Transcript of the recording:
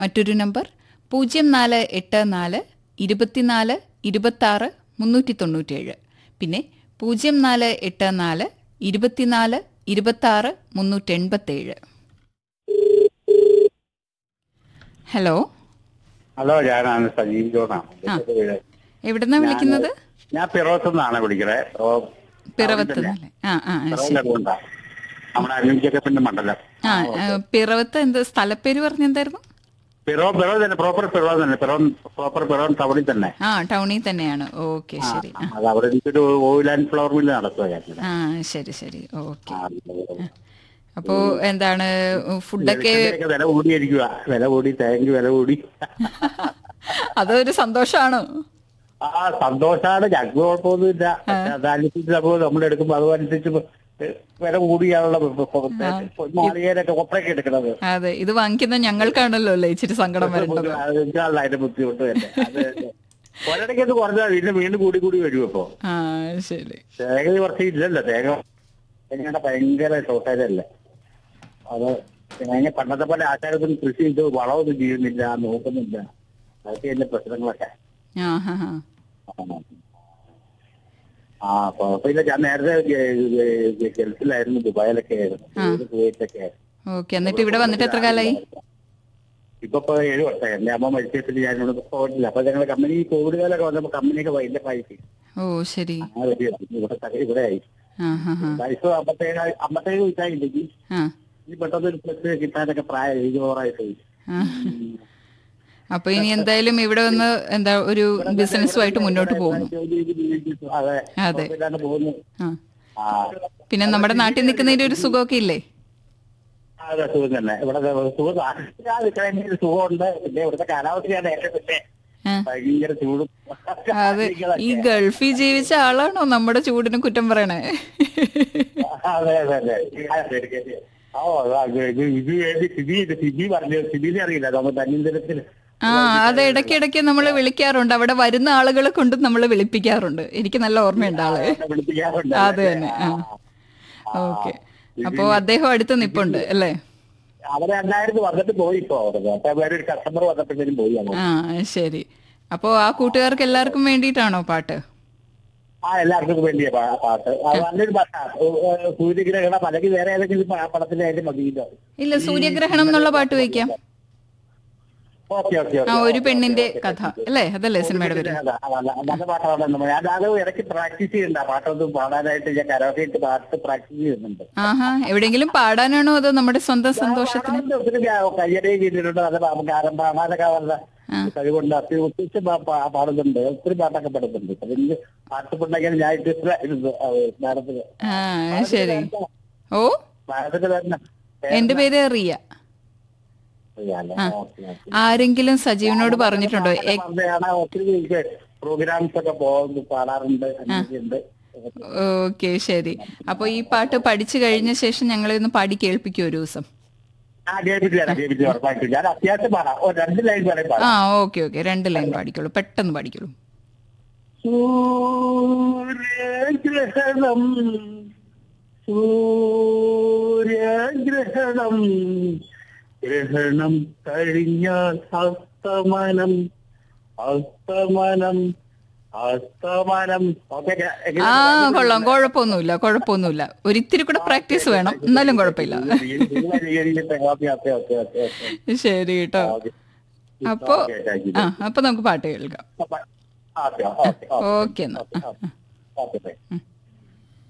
മറ്റൊരു നമ്പർ പൂജ്യം നാല് എട്ട് നാല് ഇരുപത്തിനാല് ഇരുപത്താറ് മുന്നൂറ്റി തൊണ്ണൂറ്റേഴ് പിന്നെ പൂജ്യം നാല് എട്ട് നാല് ഇരുപത്തിനാല് ഇരുപത്താറ് മുന്നൂറ്റെൺപത്തേഴ് ഹലോ ഹലോ ഞാനാണ് സജീവ് ജോണാണ് ആ. എവിടുന്നാ വിളിക്കുന്നത് ഞാൻ പിറവത്തു നിന്നാണ് വിളിക്കുന്നത് ഓ, പിറവത്ത് തന്നെ. നിന്നല്ലേ? ആ ആ ആ, ശരി പിറവിലതുകൊണ്ടാ നമ്മുടെ അരുൺജക്കപ്പിന്റെ മണ്ഡലം ആ ആ, പിറവത്ത് എന്ത് സ്ഥലപ്പേര് പറഞ്ഞെന്തായിരുന്നു പിറവ് പിറവ് തന്നെ പ്രോപ്പർ പിറവ് തന്നെ പിറവം പ്രോപ്പർ പിറവം ടൗണിൽ തന്നെ ആ ടൗണിൽ തന്നെയാണ് ഓക്കെ ശരി ആ അത് അവിടെ എനിക്കൊരു ഓയിൽ ആൻഡ് ഫ്ലവർ മില്ല് നടത്തുക ഞാൻ ആ ശരി ശരി ഓക്കെ അപ്പോ എന്താണ് ഫുഡൊക്കെ വെളിച്ചെണ്ണയൊക്കെ വില കൂടിയിരിക്കുക വില കൂടി തേങ്ങ വില കൂടി അതൊരു സന്തോഷാണോ ആ സന്തോഷാണ് ഞങ്ങൾക്ക് കുഴപ്പമൊന്നുമില്ല പക്ഷെ അതനുസരിച്ച് നമ്മൾ നമ്മൾ എടുക്കുമ്പോൾ അതുമനുസരിച്ച് വില കൂടിയാണുള്ള മാളികയിലൊക്കെ കൊപ്രയൊക്കെ എടുക്കുന്നത് അതെ ഇത് വാങ്ങിക്കുന്ന ഞങ്ങൾക്കാണല്ലോ അല്ലേ ഇച്ചിരി സങ്കടം വരേണ്ടത് എനിക്കാണല്ലോ അതിന്റെ ബുദ്ധിമുട്ട് തന്നെ അത് ഒരിടയ്ക്ക് ഇത് കുറഞ്ഞാൽ പിന്നെ വീണ്ടും കൂടി കൂടി വരും ഇപ്പൊ ആ ശരി തേങ്ങ കുറച്ച് ഇല്ലല്ലോ തേങ്ങ തേങ്ങയുടെ ഭയങ്കര ഷോർട്ടേജ് അല്ലേ അത് തേങ്ങ പണ്ടത്തെ പോലെ ആൾക്കാരൊന്നും കൃഷി ചെയ്ത് വളമൊന്നും ചെയ്യുന്നില്ല നോക്കുന്നില്ല അതൊക്കെ എന്റെ പ്രശ്നങ്ങളൊക്കെ ആ ഹാ ഹാ ആ കുഴപ്പമില്ല ഞാൻ നേരത്തെ ഗ- ഗ- ഗൾഫിലായിരുന്നു ദുബായിലൊക്കെ ആയിരുന്നു കുവൈറ്റിലൊക്കെ ആയിരുന്നു ഓക്കെ എന്നിട്ട് ഇവിടെ വന്നിട്ട് എത്ര കാലായി ഇപ്പൊ ഇപ്പൊ ഏഴ് വർഷമായി എന്റെ അമ്മ മരിച്ചിട്ട് ഞാൻ ഇവിടെ പോയിട്ടില്ല അപ്പൊ ഞങ്ങൾ കമ്പനി കോവിഡ് കാലൊക്കെ വന്നപ്പോ കമ്പനിയൊക്കെ വലിയ പൈസ ഓ ശരി ആ വലിയ ഇവിടെ സ്ഥലം ഇവിടെ ആയി ആ ഹാ ഹാ വയസ്സ് അമ്പത്തേഴ് അമ്പത്തേഴ് വയസ്സായില്ലെങ്കിൽ ആ ഈ പെട്ടെന്ന് ഒരു പ്ലസ് കിട്ടാനൊക്കെ പ്രായം ഏഴ് ഓവറായിട്ട് ആ. അപ്പൊ ഇനി എന്തായാലും ഇവിടെ വന്ന് എന്താ ഒരു ബിസിനസ്സുമായിട്ട് മുന്നോട്ട് പോകുന്നു അതെ അതെ. കുഴപ്പമില്ലാണ്ട് പോകുന്നു ആ ആ പിന്നെ നമ്മുടെ നാട്ടിൽ നിൽക്കുന്നതിന്റെ ഒരു സുഖമൊക്കെ ഇല്ലേ അതെ സുഖം തന്നെ ഇവിടെ സുഖം നിൽക്കണമെങ്കിൽ സുഖമുണ്ട് പിന്നെ ഇവിടുത്തെ കാലാവസ്ഥയാണ് ഏറ്റവും പിന്നെ ആ. ഭയങ്കര ചൂടും അതെ ഈ ഗൾഫിൽ ജീവിച്ച ആളാണോ നമ്മുടെ ചൂടിന് കുറ്റം പറയണേ അതെ അതെ അതെ ഓ അത് ഇത് ഇത് വേണ്ടി സ്ഥിതി സ്ഥിതി പറഞ്ഞു സ്ഥിതിനെ അറിയില്ല നമ്മൾ തന്നിന്തരത്തിൽ ആ അത് ഇടയ്ക്കിടയ്ക്ക് നമ്മൾ വിളിക്കാറുണ്ട് അവിടെ വരുന്ന ആളുകളെ കൊണ്ട് നമ്മൾ വിളിപ്പിക്കാറുണ്ട് എനിക്ക് നല്ല ഓർമ്മയുണ്ട് ആളെ വിളിപ്പിക്കാറുണ്ട് അത് തന്നെ ആ ഓക്കെ അപ്പോ അദ്ദേഹം അടുത്ത് നിപ്പുണ്ട് അല്ലേ അവിടെ ഉണ്ടായിരുന്നു വന്നിട്ട് പോയി ഇപ്പൊ അവിടെ അപ്പൊ വേറെ ഒരു കസ്റ്റമർ വന്നപ്പോഴത്തേനും പോയി അങ്ങോട്ട് ആ ശരി അപ്പോ ആ കൂട്ടുകാർക്ക് എല്ലാവർക്കും വേണ്ടിയിട്ടാണോ പാട്ട് ആ എല്ലാവർക്കും വേണ്ടിയ പാ- പാട്ട് അത് നല്ലൊരു പാട്ടാ സൂര്യഗ്രഹണം അല്ലെങ്കിൽ വേറെ ഏതെങ്കിലും പ- പടത്തിന്റെ ആയാലും മതിയില്ലോ ഇല്ല സൂര്യഗ്രഹണം എന്നുള്ള പാട്ട് വയ്ക്കാം ഓക്കെ ഓക്കെ ആ ഒരു പെണ്ണിന്റെ കഥ അല്ലേ അതല്ലേ സിനിമയുടെ പേര് നല്ല പാട്ടാണ് നമ്മൾ ഞാൻ അത് ഇടയ്ക്ക് പ്രാക്ടീസ് ചെയ്യണ്ട പാട്ടൊന്നും പാടാനായിട്ട് ഞാൻ കരോക്കെ ഇട്ട് പാട്ട് പ്രാക്ടീസ് ചെയ്യുന്നുണ്ട് ആഹാ എവിടെയെങ്കിലും പാടാനാണോ അതോ നമ്മുടെ സ്വന്തം സന്തോഷത്തിന് പാടാറുണ്ട്. ഒത്തിരി കയ്യടയും ചെയ്തിട്ടുണ്ട് അത് നമുക്ക് ആരം പാടാനൊക്കെ അവരുടെ കഴിവുണ്ട് അത്തി ഒത്തിരി പാ- പാ- പാടുന്നുണ്ട് ഒത്തിരി പാട്ടൊക്കെ പാടുന്നുണ്ട് അപ്പൊ എനിക്ക് പാട്ടുണ്ടാക്കിയാൽ ഞാൻ ഇട്ടിരുന്നു മാഡത്തിന് ആ ശരി ഓ മാഡത്തിന്റെ പേരിന് എന്റെ പേര് റിയ ആരെങ്കിലും സജീവനോട് പറഞ്ഞിട്ടുണ്ടോ എ- ഒത്തിരി പ്രോഗ്രാംസ് ഒക്കെ പോകുന്നു പാടാറുണ്ട് അങ്ങനെയൊക്കെയുണ്ട് ഓക്കെ ശരി അപ്പൊ ഈ പാട്ട് പഠിച്ചു കഴിഞ്ഞ ശേഷം ഞങ്ങളെ ഒന്ന് പാടി കേൾപ്പിക്കും ഒരു ദിവസം ആ കേൾപ്പിച്ചു തരാം കേൾപ്പിച്ചു ഉറപ്പായിട്ടും ഞാൻ അത്യാവശ്യം പാടാം ഓ രണ്ട് ലൈൻ വരെ പാടാം ആ ഓക്കെ ഓക്കെ രണ്ട് ലൈൻ പാടിക്കോളൂ പെട്ടെന്ന് പാടിക്കോളൂ സൂര്യഗ്രഹണം സൂര്യഗ്രഹണം ഗ്രഹണം കഴിഞ്ഞാൽ അസ്തമനം അസ്തമനം അസ്തമനം ഓക്കെ ആ കൊള്ളാം കുഴപ്പമൊന്നുമില്ല കുഴപ്പമൊന്നുമില്ല ഒരിത്തിരി കൂടെ പ്രാക്ടീസ് വേണം എന്നാലും കുഴപ്പമില്ല ഓക്കെ ഓക്കെ ഓക്കെ ഓക്കെ ശരി കേട്ടോ അപ്പോ ഓക്കെ താങ്ക് യു ആ അപ്പൊ നമുക്ക് പാട്ട് കേൾക്കാം ഓക്കെ ഓക്കെ ഓക്കെ എന്നാ ആ, ആ. ഓക്കെ